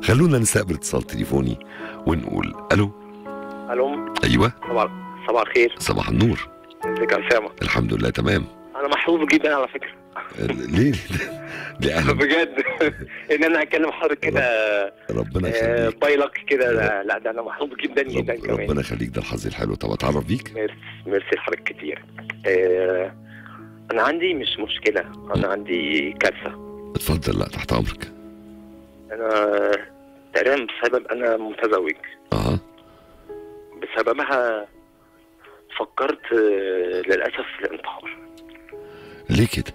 خلونا نستقبل اتصال تليفوني ونقول الو الو ايوه صباح صباح الخير صباح النور ازيك يا اسامه الحمد لله تمام انا محظوظ جدا على فكره ليه ليه اهلا بجد ان انا اكلم حضرتك كده ربنا آه، يخليك بايلك كده لا, لا ده انا محظوظ جدا جدا رب كمان ربنا يخليك ده الحظ الحلو طب اتعرف بيك ميرسي ميرسي لحضرتك كتير آه، انا عندي مش مشكله انا عندي كارثه اتفضل لا تحت امرك انا تقريبا بسبب انا متزوج اه بسببها فكرت آه، للاسف في الانتحار ليه كده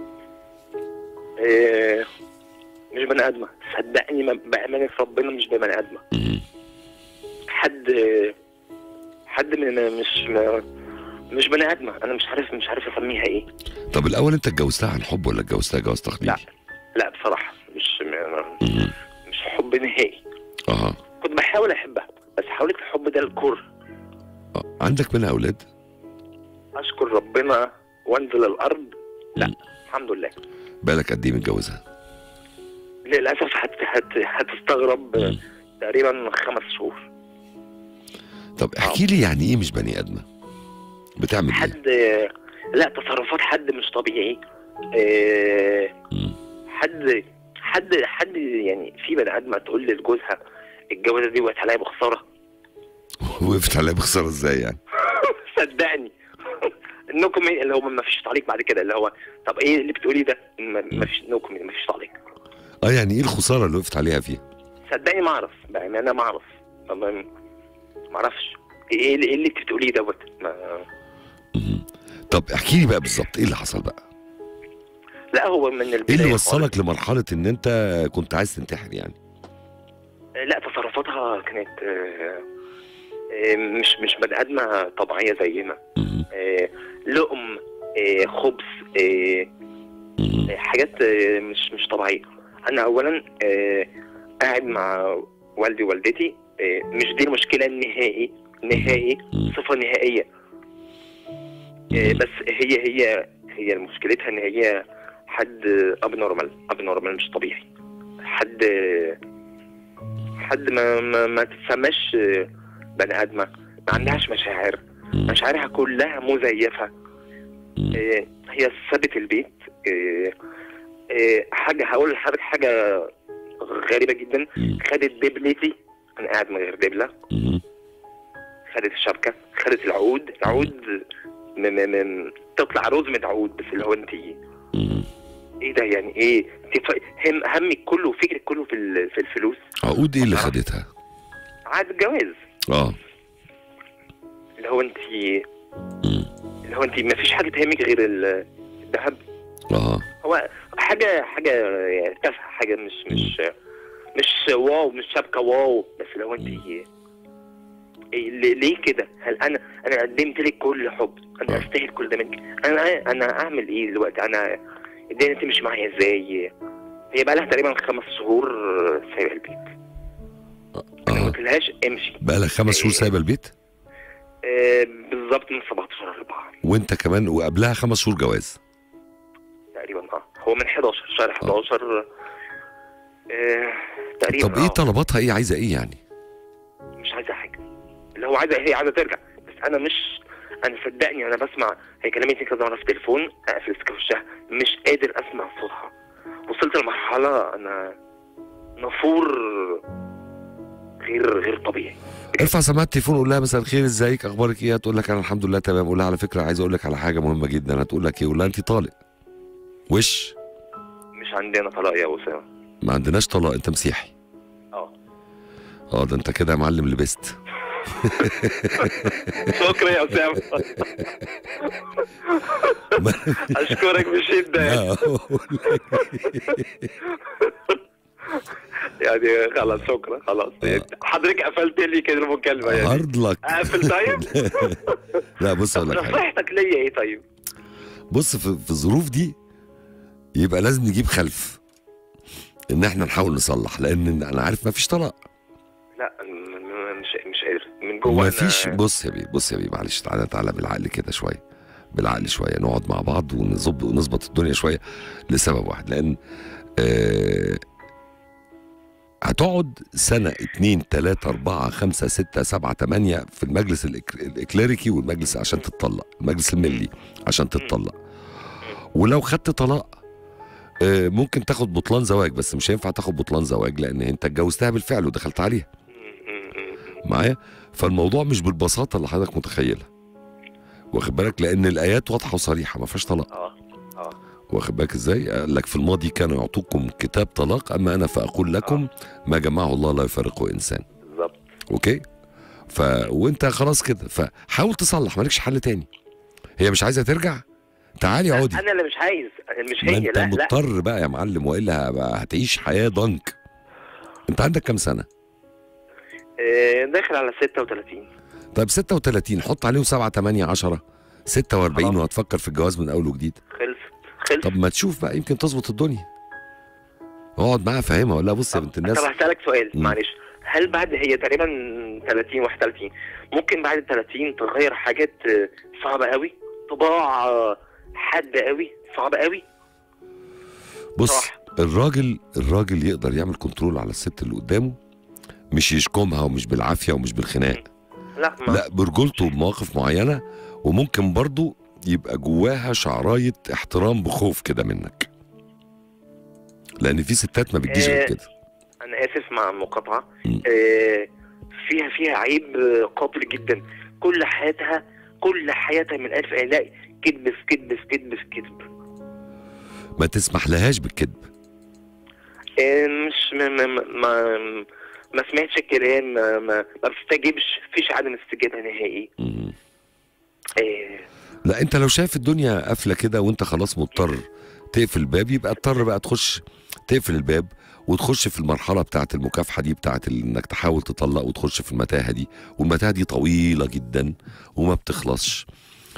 آه، مش بني ادمه صدقني ما- بامانه ربنا مش بني ادمه مم. حد حد من مش مش بني ادمه انا مش عارف مش عارف اسميها ايه طب الاول انت اتجوزتها عن حب ولا اتجوزتها جواز تقليدي لا. لا بصراحه مش مم. مش حب نهائي اه كنت بحاول احبها بس حاولت الحب ده الكره آه. عندك منها اولاد اشكر ربنا وانزل الارض لا مم. الحمد لله بالك قد ايه متجوزها للاسف هت هت هتستغرب مم. تقريبا خمس شهور طب احكي لي يعني ايه مش بني ادمه بتعمل ايه حد لا تصرفات حد مش طبيعي آه، مم. حد حد حد يعني في بني ادمه تقول لجوزها الجوازه دي وقت عليا بخساره وقفت عليها بخساره ازاي يعني صدقني انكم اللي هو ما فيش تعليق بعد كده اللي هو طب ايه اللي بتقوليه ده ما ما فيش نوكم ما فيش تعليق اه يعني ايه الخساره اللي وقفت عليها فيها صدقني ما اعرف يعني انا ما اعرف ما- ما ما اعرفش ايه اللي, إيه اللي انت بتقوليه دوت ما- مم. طب احكي لي بقى بالظبط ايه اللي حصل بقى لا هو من ايه البدايه اللي خالص. وصلك لمرحله ان انت كنت عايز تنتحر يعني لا تصرفاتها كانت آه، آه، مش مش بني ادمه طبيعيه زينا مم. آه، لقم آه، خبز آه، مم. آه، حاجات آه، مش مش طبيعيه انا اولا آه، قاعد مع والدي ووالدتي آه، مش دي المشكله النهائي نهائي مم. صفه نهائيه آه، بس هي هي هي مشكلتها ان هي حد اب نورمال اب نورمال مش طبيعي حد حد ما ما, ما تتسماش بني ادمه ما عندهاش مشاعر مم. مشاعرها كلها مزيفه مم. آه، هي سابت البيت آه، آه، حاجه هقول لحضرتك حاجه غريبه جدا مم. خدت دبلتي انا قاعد من غير دبله مم. خدت الشبكه خدت العود العود م م م تطلع رزمة عود بس اللي هو انت مم. ايه ده يعني ايه انت ف- هم همك كله وفكرك كله في ال- في الفلوس عقود ايه اللي آه. خدتها عاد الجواز اه اللي هو انت مم. اللي هو انت ما فيش حاجه تهمك غير ال- الذهب اه هو حاجه حاجه يعني تافهه حاجه مش مش مش واو مش شبكه واو بس لو انت إيه ليه ليه كده؟ هل انا انا قدمت لك كل حب انا آه. استاهل كل ده منك انا انا اعمل ايه دلوقتي انا الدنيا تمشي معايا ازاي؟ هي بقى لها تقريبا خمس شهور سايبه البيت انا ما اه قلتلهاش امشي بقى لك خمس شهور إيه. سايبه البيت آه بالظبط من 17 4 وانت كمان وقبلها خمس شهور جواز تقريبا اه هو من 11 شهر 11 آه تقريبا طب ايه آه. طلباتها ايه عايزه ايه يعني مش عايزه حاجه اللي هو عايزه هي عايزه ترجع بس انا مش انا صدقني انا بسمع هي كلمتني كذا مره في التليفون اقفل السكه في وشها مش قادر اسمع صوتها وصلت لمرحله انا نفور غير غير طبيعي ارفع سماعه التليفون قول لها مساء الخير ازيك اخبارك ايه هتقول لك انا الحمد لله تمام قول لها على فكره عايز اقول لك على حاجه مهمه جدا هتقول لك ايه قول لها انت طالق وش مش عندنا طلاق يا اسامه ما عندناش طلاق انت مسيحي اه اه ده انت كده يا معلم لبست شكرا يا اسامه اشكرك بشده يعني. لا، أقول لك يعني خلاص شكرا خلاص حضرتك قفلت لي كده المكالمه يعني هارد لك اقفل طيب لا بص اقول لك حاجه نصيحتك ليا ايه طيب بص في, في الظروف دي يبقى لازم نجيب خلف ان احنا نحاول نصلح لان انا عارف ما فيش طلاق لا م- م- مش مش قادر من جوه ما أنا- فيش بص يا بيه بص يا بيه معلش تعالى تعالى بالعقل كده شويه بالعقل شويه نقعد مع بعض ونظبط ونظبط الدنيا شويه لسبب واحد لان آه هتقعد سنة اتنين تلاتة أربعة خمسة ستة سبعة تمانية في المجلس الإك- الإكليريكي والمجلس عشان تتطلق المجلس الملي عشان تتطلق ولو خدت طلاق آه، ممكن تاخد بطلان زواج بس مش هينفع تاخد بطلان زواج لأن أنت اتجوزتها بالفعل ودخلت عليها م- م- م- معايا فالموضوع مش بالبساطة اللي حضرتك متخيلها واخد بالك لأن الآيات واضحة وصريحة ما فيهاش طلاق اه اه واخد بالك ازاي؟ قال لك في الماضي كانوا يعطوكم كتاب طلاق اما انا فاقول لكم ما جمعه الله لا يفارقه انسان بالظبط اوكي؟ ف وانت خلاص كده فحاول تصلح مالكش حل تاني هي مش عايزه ترجع تعالي اقعدي انا اللي مش عايز مش ما هي انت لا لا مضطر بقى يا معلم والا هبقى هتعيش حياه ضنك انت عندك كام سنه؟ آه، داخل على 36 طيب 36 حط عليهم 7 8 10 46 خلاص. وهتفكر في الجواز من اول وجديد خلص خلص طب ما تشوف بقى يمكن تظبط الدنيا اقعد معاها فاهمها ولا بص يا بنت الناس طب هسألك سؤال مم. معلش هل بعد هي تقريبا 30 31 ممكن بعد 30 تغير حاجات آه، صعبة قوي طباع آه، حادة قوي صعبة قوي بص صح. الراجل الراجل يقدر يعمل كنترول على الست اللي قدامه مش يشكمها ومش بالعافيه ومش بالخناق لا ما لا برجولته بمواقف معينه وممكن برضو يبقى جواها شعرايه احترام بخوف كده منك لان في ستات ما بتجيش غير آه، كده انا اسف مع المقاطعة مم. آه، فيها فيها عيب آه، قاتل جدا كل حياتها كل حياتها من الف الى لا كذب في كذب في كذب في كذب ما تسمح لهاش بالكذب آه، مش ما ما ما, ما سمعتش الكلام ما ما, ما بتستجيبش فيش عدم استجابة نهائي مم. آه، لا انت لو شايف الدنيا قافله كده وانت خلاص مضطر تقفل الباب يبقى اضطر بقى تخش تقفل الباب وتخش في المرحله بتاعه المكافحه دي بتاعه ال- انك تحاول تطلق وتخش في المتاهه دي والمتاهه دي طويله جدا وما بتخلصش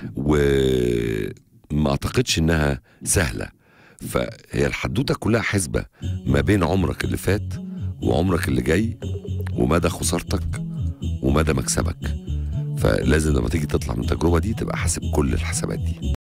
وما اعتقدش انها سهله فهي الحدوته كلها حسبه ما بين عمرك اللي فات وعمرك اللي جاي ومدى خسارتك ومدى مكسبك فلازم لما تيجي تطلع من التجربه دي تبقى حاسب كل الحسابات دي